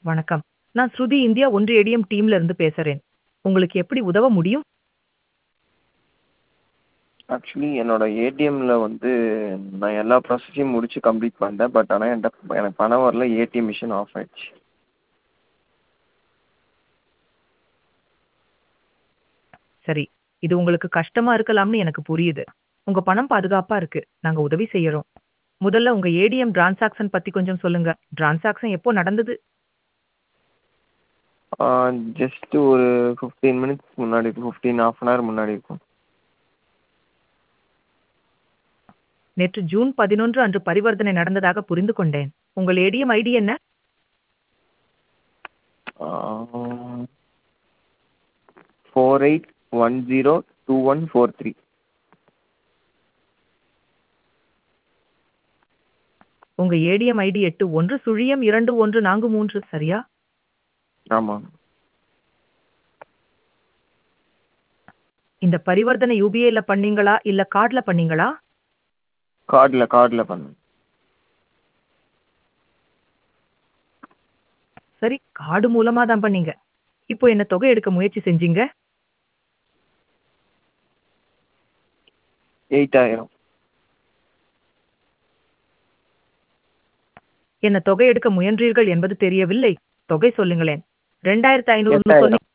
வணக்கம் நான் ஸ்ருதி இந்தியா ஒன்று ஏடிஎம் டீம்ல இருந்து பேசுறேன் உங்களுக்கு எப்படி உதவ முடியும் ஆக்சுவலி என்னோட ஏடிஎம்மில் வந்து நான் எல்லா ப்ராசஸையும் முடிச்சு கம்ப்ளீட் பண்ணிட்டேன் பட் ஆனால் என்கிட்ட எனக்கு பணம் வரல ஏடிஎம் மிஷின் ஆஃப் ஆயிடுச்சு சரி இது உங்களுக்கு கஷ்டமா இருக்கலாம்னு எனக்கு புரியுது உங்க பணம் பாதுகாப்பா இருக்கு நாங்க உதவி செய்யறோம் முதல்ல உங்க ஏடிஎம் டிரான்சாக்ஷன் பத்தி கொஞ்சம் சொல்லுங்க டிரான்சாக்ஷன் எப்போ நடந்தது ஜஸ்ட் ஒரு ஃபிஃப்டீன் மினிட்ஸ் முன்னாடி ஃபிஃப்டீன் ஹாஃப் அன் ஹவர் முன்னாடி இருக்கும் நேற்று ஜூன் பதினொன்று அன்று பரிவர்த்தனை நடந்ததாக புரிந்து கொண்டேன் உங்கள் ஏடிஎம் ஐடி என்ன four eight one zero two one four three உங்க ஏடிஎம் ஐடி எட்டு ஒன்று சுழியம் இரண்டு ஒன்று நான்கு மூன்று சரியா ஆமாம் இந்த பரிவர்த்தனை யூபிஐல பண்ணீங்களா இல்ல கார்ட்ல பண்ணீங்களா கார்டில் கார்டில் பண்ணேன் சரி கார்டு மூலமா தான் பண்ணீங்க இப்போ என்ன தொகை எடுக்க முயற்சி செஞ்சீங்க எயிட்டாயிரம் என்ன தொகை எடுக்க முயன்றீர்கள் என்பது தெரியவில்லை தொகை சொல்லுங்களேன் ரெண்டாயிரத்தி ஐநூறு எட்டாயிரம். சொல்லி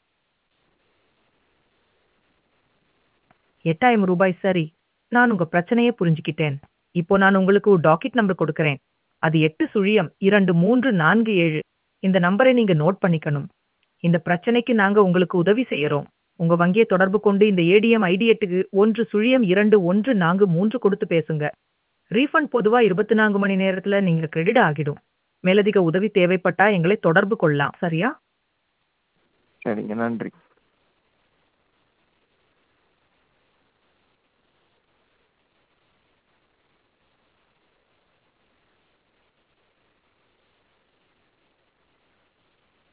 எட்டாயிரம் ரூபாய் சரி நான் உங்க பிரச்சனையை புரிஞ்சுக்கிட்டேன் இப்போ நான் உங்களுக்கு ஒரு டாக்கெட் நம்பர் கொடுக்கறேன் அது எட்டு சுழியம் இரண்டு மூன்று நான்கு ஏழு இந்த நம்பரை நீங்க நோட் பண்ணிக்கணும் இந்த பிரச்சனைக்கு நாங்க உங்களுக்கு உதவி செய்யறோம் உங்க வங்கியை தொடர்பு கொண்டு இந்த ஏடிஎம் ஐடி எட்டுக்கு ஒன்று சுழியம் இரண்டு ஒன்று நான்கு மூன்று கொடுத்து பேசுங்க ரீஃபண்ட் பொதுவா இருபத்தி நான்கு மணி நேரத்துல நீங்க கிரெடிட் ஆகிடும் மேலதிக உதவி தேவைப்பட்டா எங்களை தொடர்பு கொள்ளலாம் சரியா சரிங்க நன்றி